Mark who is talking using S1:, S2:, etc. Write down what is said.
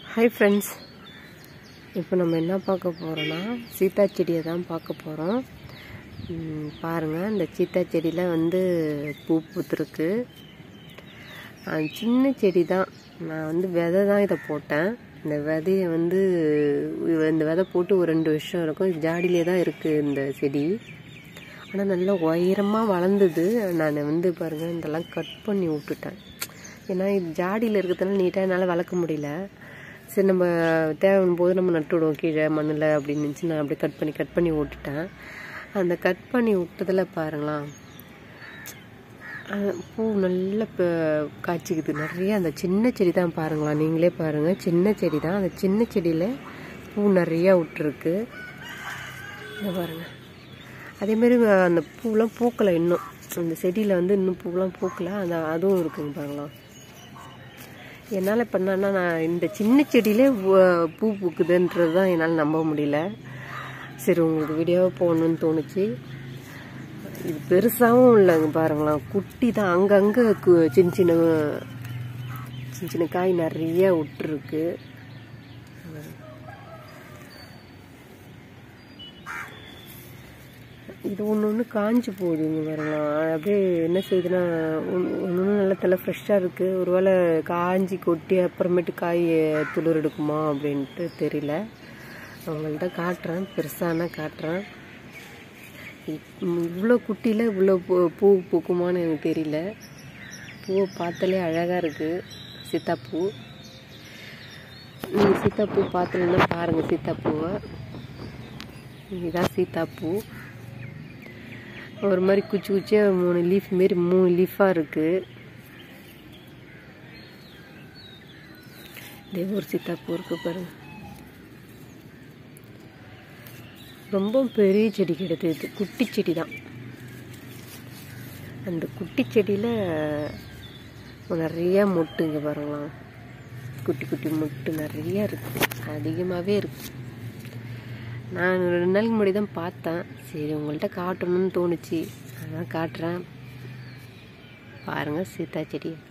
S1: hi friends இப்போ நம்ம என்ன பார்க்க போகிறோன்னா சீத்தா செடியை தான் பார்க்க போகிறோம் பாருங்கள் இந்த சீத்தா செடியில் வந்து பூ பூத்துருக்கு அது சின்ன செடி தான் நான் வந்து விதை தான் இதை போட்டேன் இந்த விதையை வந்து இந்த விதை போட்டு ஒரு ரெண்டு வருஷம் இருக்கும் இது ஜாடியிலே தான் இருக்குது இந்த செடி ஆனால் நல்லா உயரமாக வளர்ந்தது நான் வந்து பாருங்கள் இதெல்லாம் கட் பண்ணி விட்டுட்டேன் ஏன்னா இது ஜாடியில் இருக்கிறதுனால நீட்டாக என்னால் வளர்க்க முடியல சரி நம்ம தேவையான போது நம்ம நட்டு விடுவோம் கீழே மண்ணில் அப்படின்னு நினச்சி நான் அப்படியே கட் பண்ணி கட் பண்ணி விட்டுட்டேன் அந்த கட் பண்ணி விட்டதில் பாருங்களா பூ நல்லா இப்போ காய்ச்சிக்குது நிறைய அந்த சின்ன செடி தான் பாருங்களா நீங்களே பாருங்கள் சின்ன செடி தான் அந்த சின்ன செடியில் பூ நிறையா விட்டுருக்கு இதை பாருங்கள் அதேமாரி அந்த பூலாம் பூக்கலை இன்னும் அந்த செடியில் வந்து இன்னும் பூலாம் பூக்கலை அந்த அதுவும் இருக்குங்க பாருங்களா என்னால் இப்போ என்னன்னா நான் இந்த சின்ன செடியிலே பூ பூக்குதுன்றது தான் என்னால் நம்ப முடியல சரி உங்களுக்கு வீடியோவை போகணுன்னு தோணுச்சு இது பெருசாகவும் இல்லைங்க பாருங்களேன் குட்டி தான் அங்கங்கே சின்ன சின்ன சின்ன சின்ன காய் நிறைய விட்டுருக்கு இது ஒன்று ஒன்று காஞ்சி போகுதுங்க பாருங்களா அப்படியே என்ன செய்யுதுன்னா ஒன்று ஒன்று நல்லா தலை ஃப்ரெஷ்ஷாக இருக்குது ஒருவேளை காஞ்சி கொட்டி அப்புறமேட்டு காய் துளிர் எடுக்குமா அப்படின்ட்டு தெரியல அவங்கள்ட்ட காட்டுறேன் பெருசானா காட்டுறேன் இவ்வளோ குட்டியில் இவ்வளோ பூ பூ பூக்குமான்னு எனக்கு தெரியல பூவை பார்த்தாலே அழகாக இருக்குது சீத்தாப்பூ நீங்கள் சீத்தாப்பூ பார்த்தீங்கன்னா பாருங்கள் சீத்தாப்பூவை இதுதான் சீத்தாப்பூ ஒரு மாதிரி குச்சி குச்சியாக மூணு லீஃப் மாரி மூணு லீஃபாக இருக்குது இதே ஒரு சீத்தாப்பூ இருக்கு பாருங்க ரொம்ப பெரிய செடி கிடையாது இது குட்டி செடி தான் அந்த குட்டி செடியில் நிறைய மொட்டுங்க பாருங்களா குட்டி குட்டி மொட்டு நிறைய இருக்குது அதிகமாகவே இருக்குது நான் ரெண்டு நாளைக்கு முன்னாடி தான் பார்த்தேன் சரி உங்கள்கிட்ட காட்டணும்னு தோணுச்சு அதான் காட்டுறேன் பாருங்கள் சீத்தா செடி